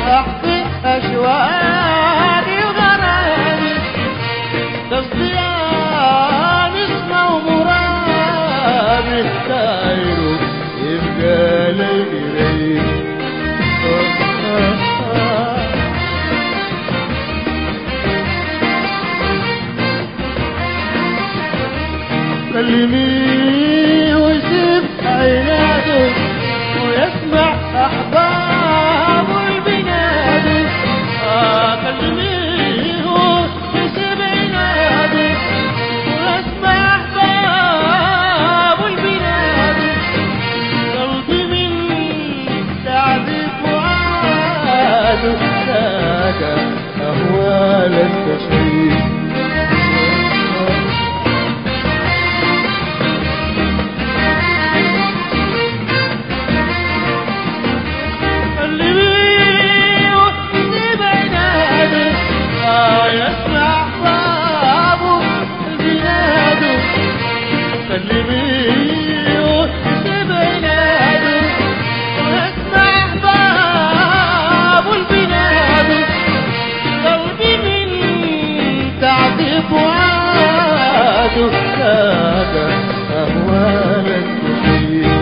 أحفي أشواقي وغرامي تصديان اسمه مرامي دايره يبقى لي قريب كلميه ويسيب عيناته ويسمع أحبابه البنادي آه كلميه ويسيب عيناته ويسمع أحبابه البنادي قلبي من تعذيب وعاده ذاك أهوال التشريف أهوال التشريف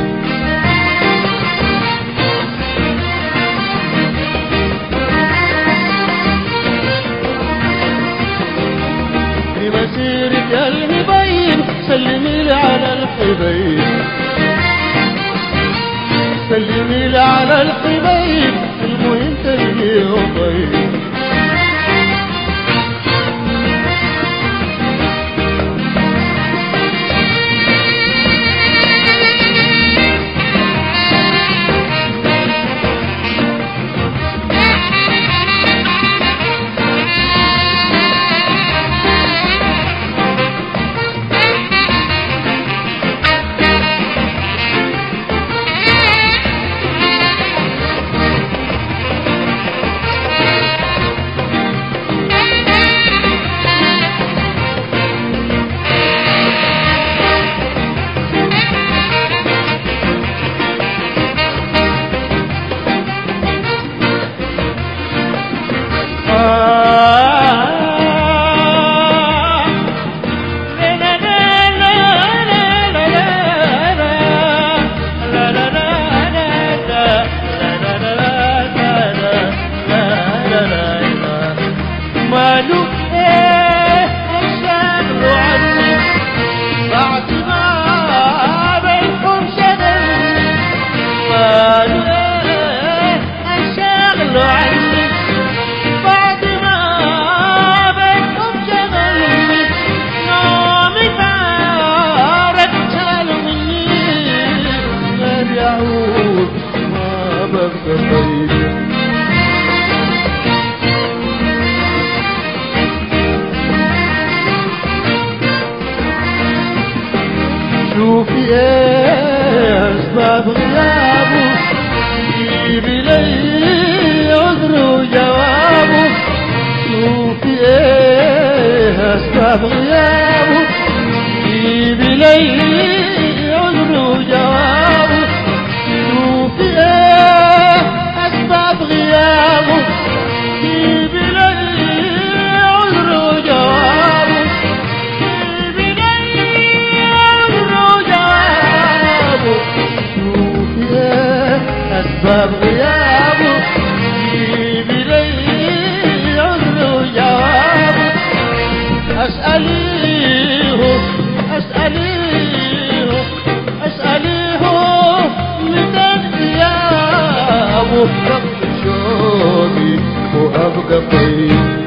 في مسيرك المبين سلمي لي على الحبيب سلمي لي على الحبيب المهم تلقيه طيب مالو ايه الشغل عني بعد ما بينكم شغل مالو ايه الشغل عني بعد ما بينكم شغل نومي فارق شالوا مني غير يعود ما ببقى طيب شوفي ايه اسباب غيابه جيبي لي عذر وجوابه شوفي ايه اسباب غيابه جيبي لي عذر وجوابه شوفي ايه اسباب غيابه جيبي لي عذر وجوابه جيبي لي عذر وجوابه شوفي ايه اسباب غيابه جيبي لي عذر وجوابه اساليه اساليه اساليه متى غيابه قبل شوقي وابقى طيب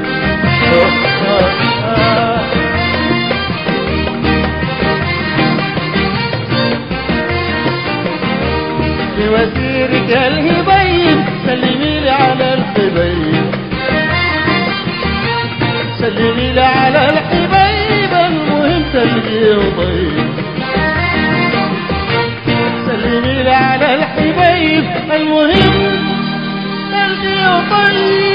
بوزيرك الهبيب سلمي لي على الحبيب سلمي لي على الحبيب المهم تلقيه طيب سلمي لي على الحبيب المهم تلقيه طيب